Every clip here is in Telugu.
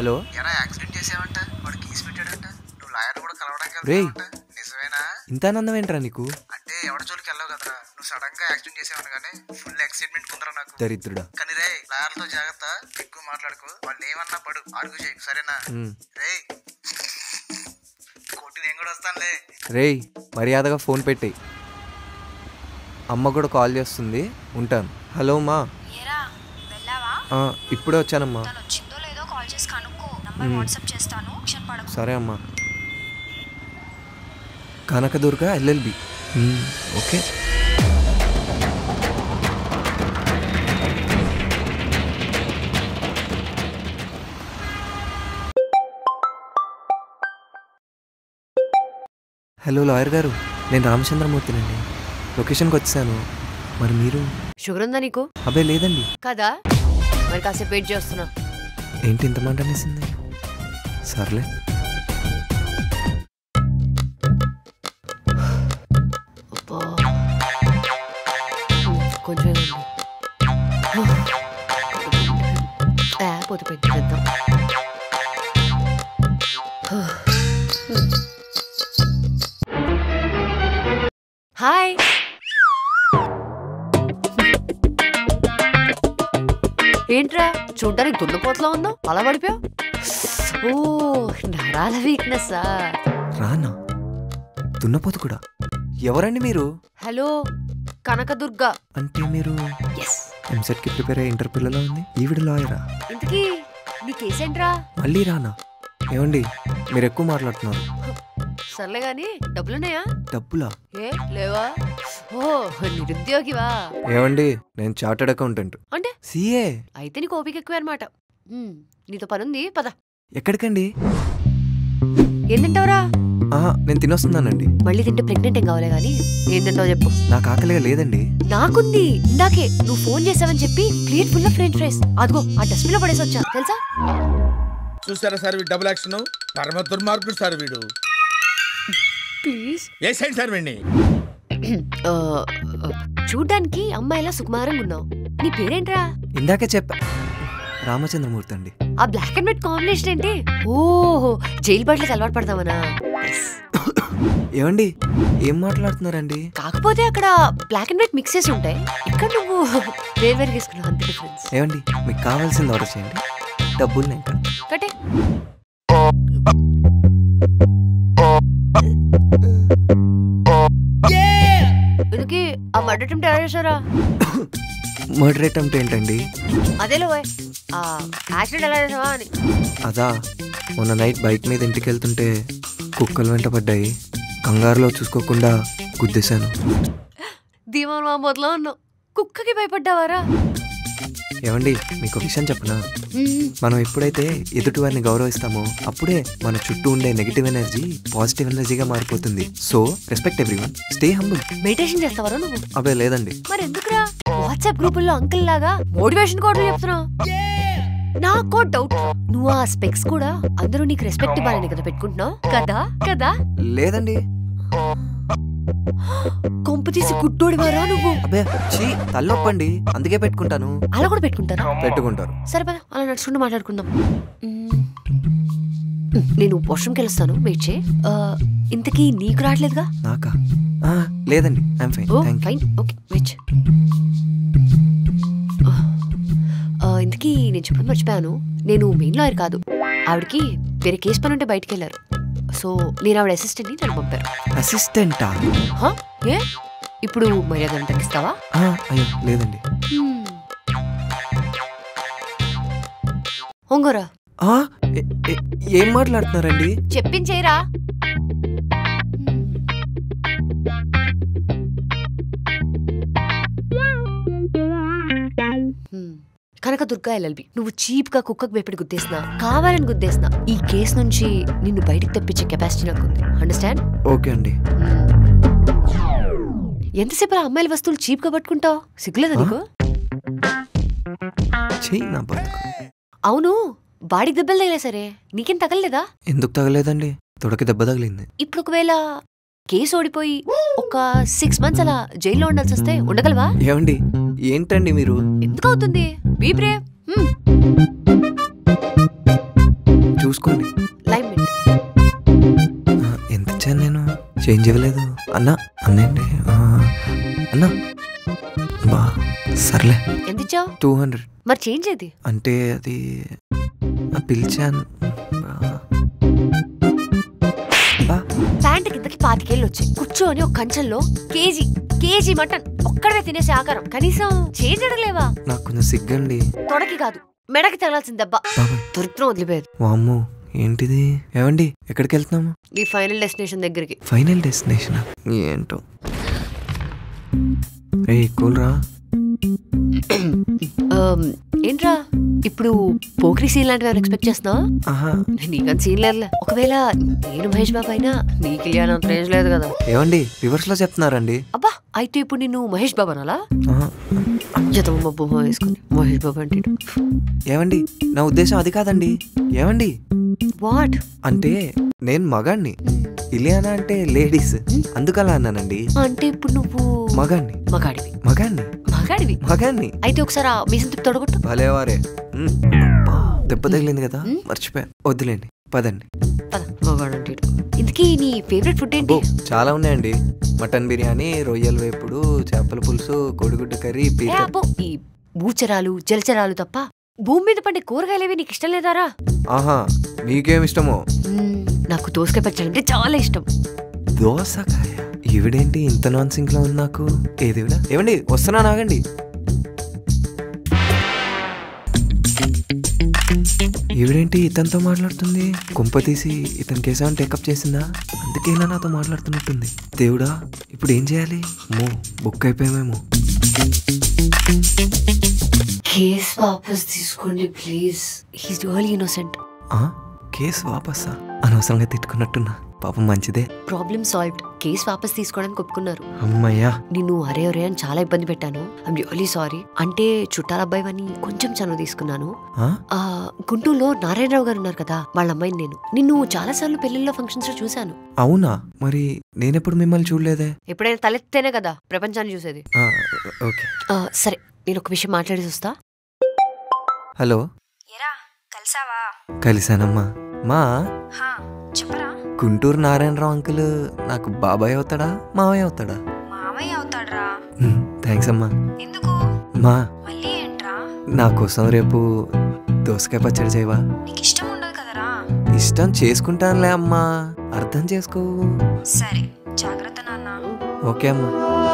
హలో ఎరా యాక్సిడెంట్ చేసావంట వాడు కేసు పెట్టాడంట నువ్వు లాయర్ కూడా కలవడానికి రేయ్. వెళ్తావంట నిజమేనా ఇంత ఆనందం ఏంట్రా నీకు అంటే ఎవరి జోలికి వెళ్ళావు కదరా నువ్వు సడన్ గా యాక్సిడెంట్ చేసావని కానీ ఫుల్ ఎక్సైట్మెంట్ ఉందిరా నాకు దరిద్రుడా కానీ రే లాయర్లతో జాగ్రత్త ఎక్కువ మాట్లాడుకో వాళ్ళు ఏమన్నా పడు అడుగు చేయకు సరేనా ఉమ్. రే కోర్టు నేను కూడా వస్తానులే రేయ్ మర్యాదగా ఫోన్ పెట్టేయి అమ్మ కూడా కాల్ చేస్తుంది ఉంటాను హలో మా ఏరా వెళ్ళావా ఆ, ఇప్పుడే వచ్చానమ్మా తను వచ్చిందో లేదో కాల్ చేసి కనుక్కో నంబర్ వాట్సాప్ చేస్తాను క్షణ పడకు సరే అమ్మా కనకదుర్గ ఎల్ఎల్బి ఉమ్, ఓకే హలో లాయర్ గారు నేను రామచంద్రమూర్తినండి లొకేషన్కి వచ్చాను మరి మీరు షుగర్ ఉందా నీకు అబ్బే లేదండి కదా మరి కాసేపు వెయిట్ చేస్తున్నా ఏంటి ఇంత మాట అనేసింది సర్లే అబ్బా. ఉమ్, కొంచెం ఉంది ఆ, పొద్దు పెట్టి చేద్దాం హాయ్ ఏంట్రా చూడ్డానికి దున్నపోతలో ఉన్నావు అలా పడిపోయావు ఓ నరాల వీక్నెస్సా రానా దున్నపోతు కూడా ఎవరండి మీరు హలో కనకదుర్గ అంటే మీరు ఎస్ ఎంసెట్కి ప్రిపేర్ అయ్యే ఇంటర్ పిల్లలో ఉంది ఈవిడ లాయరా ఇంతకీ నీ కేసేంట్రా మళ్ళీ రానా ఏమండి మీరు ఎక్కువ మాట్లాడుతున్నారు సర్లే గాని డబ్బులున్నాయా డబ్బులా ఏ లేవా ఓ నిరుద్యోగివా ఏమండి నేను చార్టెడ్ అకౌంటెంట్ అంటే సిఏ అయితే నీకు ఓపిక ఎక్కువ అనమాట నీతో పనుంది పద ఎక్కడికండి ఏం తింటావురా ఆహా నేను తినొస్తున్నానండి మళ్ళీ తింటే ప్రెగ్నెంట్ ఏం కావాలే గాని ఏం తింటావు చెప్పు నాకు ఆకలిగా లేదండి నాకుంది ఇందాకే నువ్వు ఫోన్ చేసావని చెప్పి plate full of french fries అదిగో ఆ డస్ట్బిన్ లో పడేసి వచ్చా తెలుసా చూసారా సార్ వీడు డబుల్ యాక్షన్ పరమ దుర్మార్గుడు సార్ వీడు ప్లీజ్ ఏ సైడ్ సార్ వీడిని చూడ్డానికి అమ్మాయిలా సుకుమారంగా ఉన్నావు నీ పేరేంట్రా ఇందాకే చెప్పా రామచంద్రమూర్తి అండి ఆ బ్లాక్ అండ్ వైట్ కాంబినేషన్ ఏంటి ఓహో జైలు బట్టలకు అలవాటు పడదామనా Nice. ఏమండి ఏం మాట్లాడుతున్నారండి కాకపోతే అక్కడ బ్లాక్ అండ్ వైట్ మిక్స్ చేసి ఉంటాయి ఇక్కడ నువ్వు వేరు వేరు తీసుకున్నావు అంత డిఫరెన్స్ ఏమండి మీకు కావాల్సింది ఆర్డర్ చేయండి డబ్బులు నేను కడతా. కట్టే ఇందుకీ ఆ మర్డర్ అటెంప్ట్ ఎలా చేశారా మర్డర్ అటెంప్ట్ ఏంటండి అదేలో పోయ్. ఆ యాక్సిడెంట్ ఎలా చేసావా అని అదా మొన్న నైట్ బైక్ మీద ఇంటికి వెళ్తుంటే కుక్కలు వెంట పడ్డాయి కంగారులో చూసుకోకుండా గుద్దేశాను ధీమాన్ మా మొదలో ఉన్నావు కుక్కకి భయపడ్డావారా ఏమండి మీకు ఒక విషయం చెప్పనా మనం ఎప్పుడైతే ఎదుటి వారిని గౌరవిస్తామో అప్పుడే మన చుట్టూ ఉండే నెగిటివ్ ఎనర్జీ పాజిటివ్ ఎనర్జీగా మారిపోతుంది so respect everyone stay humble meditation చేస్తావరా నువ్వు అబ్బే లేదండి మరి ఎందుకురా వాట్సాప్ గ్రూపుల్లో అంకుల్ లాగా మోటివేషన్ కోడ్లు చెప్తున్నావు నాకు డౌట్ నువ్వు ఆ స్పెక్స్ కూడా అందరూ నీకు రెస్పెక్ట్ ఇవ్వాలని కదా పెట్టుకుంటున్నావు కదా కదా లేదండి కొంప తీసి గుడ్డోడివారా నువ్వు అబ్బే చీ తల్లొప్పండి అందుకే పెట్టుకుంటాను అలా కూడా పెట్టుకుంటారా పెట్టుకుంటారు సరే పద అలా నడుచుకుంటూ మాట్లాడుకుందాం మ్మ్. నేను వాష్రూమ్కి వెళ్ళొస్తాను వెయిట్ చేయి ఆ, ఇంతకీ నీకు రావట్లేదుగా నాకా ఆ, లేదండి I'm fine oh thank you fine okay wait ఇంతకీ నేను చెప్పడం మర్చిపోయాను నేను మెయిన్ లాయర్ కాదు ఆవిడకి వేరే కేసు పని ఉంటే బయటికి వెళ్ళారు సో నేను ఆవిడ అసిస్టెంట్ని నన్ను పంపారు అసిస్టెంటా హా? ఏ ఇప్పుడు మర్యాద తగ్గిస్తావా ఆ, అయ్యో లేదండి ఒంగోరా ఆ, ఏ- ఏ- ఏం మాట్లాడుతున్నారండి చెప్పించేరా కనకదుర్గ ఎల్ఎల్బి నువ్వు చీప్ గా కుక్కకు భయపడి గుద్దేసినా కావాలని గుద్దేసినా ఈ కేసు నుంచి నిన్ను బయటికి తెప్పించే కెపాసిటీ నాకు ఉంది అండర్స్టాండ్ ఓకే అండి ఎంతసేపు ఆ అమ్మాయిల వస్తువులు చీప్ గా పట్టుకుంటావు సిగ్గులేదా నీకు చెయ్యి నా బతుకు అవును బాడీకి దెబ్బలు తగిలే సరే నీకేం తగలలేదా ఎందుకు తగలేదండి తొడకి దెబ్బ తగిలింది ఇప్పుడు ఒకవేళ కేసు ఓడిపోయి ఒక సిక్స్ మంత్స్ అలా జైల్లో ఉండాల్సి వస్తే ఉండగలవా ఏమండి ఏంటండి మీరు ఎందుకు అవుతుంది బీ బ్రేవ్ చూసుకోండి లైన్ మినిట్ ఆ, ఎంత ఇచ్చాను నేను చేంజ్ ఇవ్వలేదు అన్నా అన్నండి అన్నా బా సర్లే ఎంత ఇచ్చావు టూ హండ్రెడ్ మరి చేంజ్ ఏది అంటే అది ఆ, పిలిచాను బా. బా ప్యాంట్ కిందకి పాతికేళ్ళు వచ్చాయి కూర్చొని ఒక కంచంలో కేజీ కేజీ మటన్ ఒక్కడే తినేసే ఆకారం కనీసం చేంజ్ అడగలేవా నాకు కొంచెం సిగ్గండి తొడకి కాదు మెడకి తగలాల్సిన దెబ్బ బాబాయ్ దొరికిన వదిలిపోయేది వామ్మో ఏంటిది ఏమండి ఎక్కడికి వెళ్తున్నాము నీ ఫైనల్ డెస్టినేషన్ దగ్గరికి ఫైనల్ డెస్టినేషన్ ఏంటో రే కూల్ రా ఆమ్, ఏంట్రా ఇప్పుడు పోక్రీ సీన్ లాంటివి ఏమైనా ఎక్స్పెక్ట్ చేస్తున్నావా ఆహా నీకంత సీన్ లేదులే ఒకవేళ నేను మహేష్ బాబు అయినా నీ కళ్యాణ్ అంత రేంజ్ లేదు కదా ఏమండి రివర్స్ లో చెప్తున్నారండి అబ్బా అయితే ఇప్పుడు నిన్ను మహేష్ బాబు అనాలా ఆహా. జతం మబ్బు వేసుకుని మహేష్ బాబు అంటే ఏమండి నా ఉద్దేశం అది కాదండి ఏమండి వాట్ అంటే నేను మగాణ్ణి ఇలియానా అంటే లేడీస్ అందుకలా అన్నానండి అంటే ఇప్పుడు నువ్వు మగాణ్ణి మగాడివి మగాణ్ణి మగాడివి మగాణ్ణి అయితే ఒకసారి ఆ మీసం తిప్పి తొడగొట్టు భలేవారే ఉమ్. అబ్బా, దెబ్బ తగిలింది కదా మర్చిపోయా వద్దులేండి పదండి పద మగాడు అంటే ఇటు. ఇంతకీ నీ ఫేవరెట్ ఫుడ్ ఏంటి అబ్బో, చాలా ఉన్నాయండి మటన్ బిర్యానీ రొయ్యల వేపుడు చేపల పులుసు కోడిగుడ్డు కర్రీ ఏ పీత అబ్బో ఈ భూచరాలు జలచరాలు తప్ప భూమి మీద పండే కూరగాయలేవి నీకు ఇష్టం లేదారా ఆహా మీకేం ఇష్టమో మ్మ్, నాకు దోసకాయ పచ్చడి అంటే చాలా ఇష్టం దోసకాయ ఈవిడేంటి ఇంత నాన్ సింక్ లో ఉంది నాకు ఏదేవిడా ఏమండి వస్తున్నా నాగండి ఈవిడేంటి ఇతనితో మాట్లాడుతుంది కుంప తీసి ఇతని కేసా టేకప్ చేసిందా అందుకే ఇలా నాతో మాట్లాడుతున్నట్టుంది దేవుడా ఇప్పుడు ఏం చేయాలి మో బుక్ అయిపోయామేమో కేస్ వాపస్ తీసుకోండి ప్లీజ్ హీస్ రియల్లీ ఇన్నోసెంట్ ఆ కేసు వాపస్సా అనవసరంగా తిట్టుకున్నట్టున్నా పాపం మంచిదే ప్రాబ్లమ్ సాల్వ్డ్ కేస్ వాపస్ తీసుకోవడానికి ఒప్పుకున్నారు అమ్మయ్యా నిన్ను అరే ఒరే అని చాలా ఇబ్బంది పెట్టాను ఐమ్ రియల్లీ సారీ అంటే చుట్టాల అబ్బాయివని కొంచెం చనువు తీసుకున్నాను ఆ? ఆ గుంటూరులో నారాయణరావు గారు ఉన్నారు కదా వాళ్ళ అమ్మాయిని నేను నిన్ను చాలా సార్లు పెళ్లిళ్ళలో ఫంక్షన్స్ లో చూశాను అవునా మరి నేనెప్పుడు మిమ్మల్ని చూడలేదే ఎప్పుడైనా తలెత్తేనే కదా ప్రపంచాన్ని చూసేది ఆ, ఓకే ఆ, సరే నేను ఒక విషయం మాట్లాడేసి వస్తా హలో ఎరా కలిసావా కలిసానమ్మా మా హా చెప్పరా గుంటూరు నారాయణరావు అంకుల్ నాకు బాబాయ్ అవుతాడా మావయ్య అవుతాడా మామయ్య అవుతాడ్రా థ్యాంక్స్ అమ్మా ఎందుకు మా మళ్ళీ ఏంట్రా నా కోసం రేపు దోసకాయ పచ్చడి చేయవా నీకు ఇష్టం ఉండదు కదరా ఇష్టం చేసుకుంటానులే అమ్మా అర్థం చేసుకో సరే జాగ్రత్త నాన్న ఓకే అమ్మా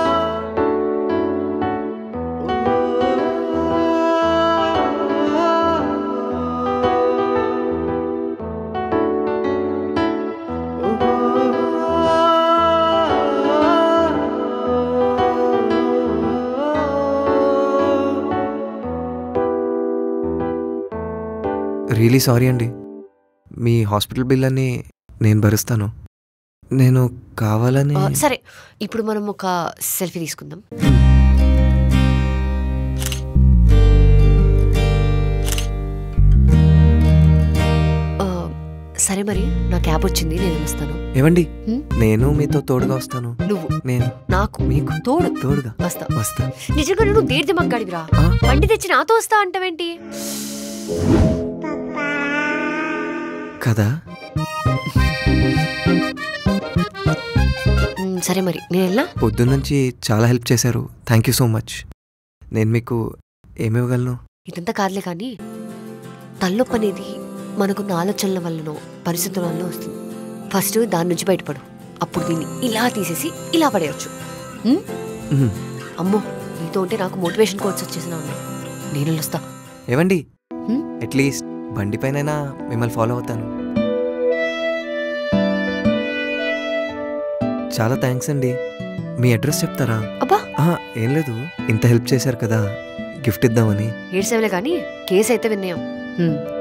రియలీ సారీ అండి మీ హాస్పిటల్ బిల్ అన్ని నేను భరుస్తాను నేను కావాలని ఆ, సరే ఇప్పుడు మనం ఒక సెల్ఫీ తీసుకుందాం ఆ, సరే మరి నా క్యాబ్ వచ్చింది నేను వస్తాను ఏమండి హ్మ్? నేను మీతో తోడుగా వస్తాను నువ్వు నేను నాకు మీకు తోడు తోడుగా వస్తా వస్తా నిజంగా నువ్వు దేడిది మగ్గాడివిరా ఆ? బండి తెచ్చి నాతో వస్తా అంటావేంటి కదా మ్, సరే మరి నేను వెళ్ళా పొద్దున్నుంచి చాలా హెల్ప్ చేశారు థ్యాంక్ యూ సో మచ్ నేను మీకు ఏమివ్వగలను ఇదంతా కాదులే కానీ తలనొప్పి అనేది మనకున్న ఆలోచనల వల్లనో పరిస్థితుల వల్లనో వస్తుంది ఫస్ట్ దాని నుంచి బయటపడు అప్పుడు దీన్ని ఇలా తీసేసి ఇలా పడేయచ్చు మ్? మ్మ్. అమ్మో నీతో ఉంటే నాకు మోటివేషన్ కోర్స్ వచ్చేసిన నేను వెళ్ళొస్తా ఏవండి హ్మ్? అట్లీస్ట్ బండి పైనైనా మిమ్మల్ని ఫాలో అవుతాను చాలా థ్యాంక్స్ అండి మీ అడ్రస్ చెప్తారా అబ్బా ఆహా, ఏం లేదు ఇంత హెల్ప్ చేశారు కదా గిఫ్ట్ ఇద్దామని ఏడ్సేవలే కానీ కేసు అయితే విన్నాయం హ్మ్.